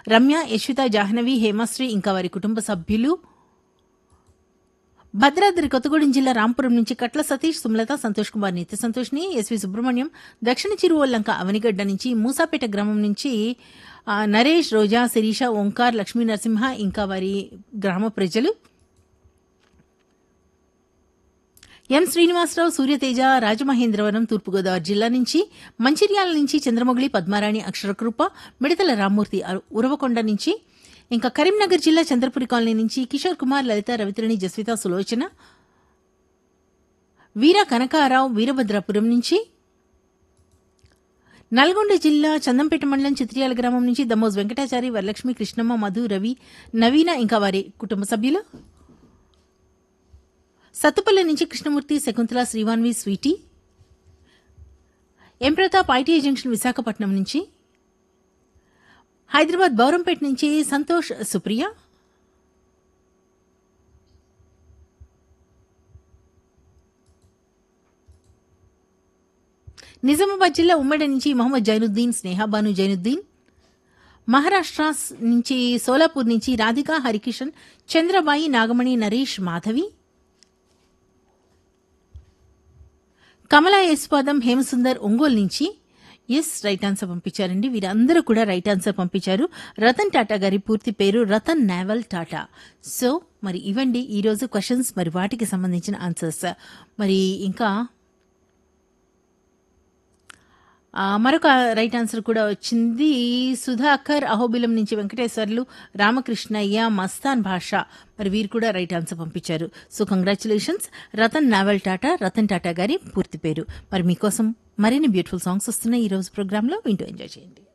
రమ్య యశ్విత జాహ్నవి హేమశ్రీ ఇంకా వారి కుటుంబ సభ్యులు భద్రాద్రి కొత్తగూడెం జిల్లా రాంపురం నుంచి కట్ల సతీష్ సుమలత సంతోష్ కుమార్ నిత్య సంతోష్ని ఎస్వి సుబ్రహ్మణ్యం దక్షిణ చిరువల్లంక అవనిగడ్డ నుంచి మూసాపేట గ్రామం నుంచి ఆ, నరేష్ రోజా శిరీష ఓంకార్ లక్ష్మీ నరసింహ ఇంకా వారి గ్రామ ప్రజలు ఎం శ్రీనివాసరావు సూర్యతేజ రాజమహేంద్రవరం తూర్పుగోదావరి జిల్లా నుంచి మంచిర్యాల నుంచి చంద్రమొగిలి పద్మారాణి అక్షరకృప మిడతల రామ్మూర్తి అరు- ఉరవకొండ నుంచి ఇంకా కరీంనగర్ జిల్లా చంద్రపురి కాలనీ నుంచి కిషోర్ కుమార్ లలిత రవిత్రణి జస్విత సులోచన వీర కనకారావు వీరభద్రాపురం నుంచి నల్గొండ జిల్లా చందంపేట మండలం చిత్రియాల గ్రామం నుంచి దమోజ్ వెంకటాచారి వరలక్ష్మి కృష్ణమ్మ మధు రవి నవీన ఇంకా వారి కుటుంబ సభ్యులు సత్తుపల్లి నుంచి Krishnamurthy Shakuntala Srivanvi Sweety M Pratap I T I junction Visakhapatnam నుంచి హైదరాబాద్ బౌరంపేట నుంచి సంతోష్ సుప్రియ నిజామాబాద్ జిల్లా ఉమ్మడి నుంచి మొహమ్మద్ జైనుద్దీన్ స్నేహాబాను జైనుద్దీన్ మహారాష్ట్ర స్- నుంచి సోలాపూర్ నుంచి రాధిక హరికిషన్ చంద్రబాయి నాగమణి నరేష్ మాధవి కమలా యశ్వాదం హేమసుందర్ ఒంగోలు నుంచి ఎస్ రైట్ ఆన్సర్ పంపించారండి వీరందరూ కూడా రైట్ ఆన్సర్ పంపించారు రతన్ టాటా గారి పూర్తి పేరు రతన్ నావల్ టాటా సో మరి ఇవ్వండి ఈరోజు క్వశ్చన్స్ మరి వాటికి సంబంధించిన ఆన్సర్స్ మరి ఇంకా ఆ, మరొక రైట్ ఆన్సర్ కూడా వచ్చింది సుధాకర్ అహోబిలం నుంచి వెంకటేశ్వర్లు రామకృష్ణయ్య మస్తాన్ భాష మరి వీరు కూడా రైట్ ఆన్సర్ పంపించారు సో కంగ్రాచులేషన్స్ రతన్ నావల్ టాటా రతన్ టాటా గారి పూర్తి పేరు మరి మీకోసం మరిన్ని బ్యూటిఫుల్ సాంగ్స్ వస్తున్నాయి ఈ రోజు ప్రోగ్రాంలో వింటూ ఎంజాయ్ చేయండి